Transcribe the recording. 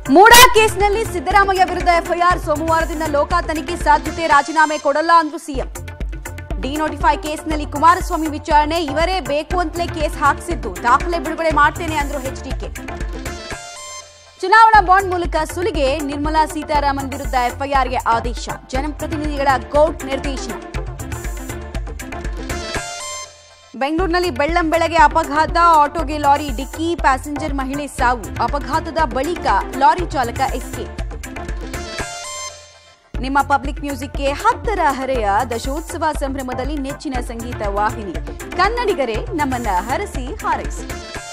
ಮೂಡಾ ಕೇಸ್ನಲ್ಲಿ ಸಿದ್ದರಾಮಯ್ಯ ವಿರುದ್ಧ ಎಫ್ಐಆರ್ ಸೋಮವಾರದಿಂದ ಲೋಕ ತನಿಖೆ ಸಾಧ್ಯತೆ ರಾಜೀನಾಮೆ ಕೊಡಲ್ಲ ಅಂದ್ರು ಸಿಎಂ ಡಿನೋಟಿಫೈ ಕೇಸ್ನಲ್ಲಿ ಕುಮಾರಸ್ವಾಮಿ ವಿಚಾರಣೆ ಇವರೇ ಬೇಕು ಅಂತಲೇ ಕೇಸ್ ಹಾಕಿಸಿದ್ದು ದಾಖಲೆ ಬಿಡುಗಡೆ ಮಾಡ್ತೇನೆ ಅಂದ್ರು ಎಚ್ಡಿಕೆ ಚುನಾವಣಾ ಬಾಂಡ್ ಮೂಲಕ ಸುಲಿಗೆ ನಿರ್ಮಲಾ ಸೀತಾರಾಮನ್ ವಿರುದ್ಧ ಎಫ್ಐಆರ್ಗೆ ಆದೇಶ ಜನಪ್ರತಿನಿಧಿಗಳ ಕೋರ್ಟ್ ನಿರ್ದೇಶನ ಬೆಂಗಳೂರಿನಲ್ಲಿ ಬೆಳ್ಳಂಬೆಳಗ್ಗೆ ಅಪಘಾತ ಆಟೋಗೆ ಲಾರಿ ಡಿಕ್ಕಿ ಪ್ಯಾಸೆಂಜರ್ ಮಹಿಳೆ ಸಾವು ಅಪಘಾತದ ಬಳಿಕ ಲಾರಿ ಚಾಲಕ ಎಸ್ಕೇಪ್ ನಿಮ್ಮ ಪಬ್ಲಿಕ್ ಮ್ಯೂಸಿಕ್ಗೆ ಹತ್ತರ ಹರೆಯ ದಶೋತ್ಸವ ಸಂಭ್ರಮದಲ್ಲಿ ನೆಚ್ಚಿನ ಸಂಗೀತ ವಾಹಿನಿ ಕನ್ನಡಿಗರೇ ನಮ್ಮನ್ನ ಹರಸಿ ಹಾರೈಸಿ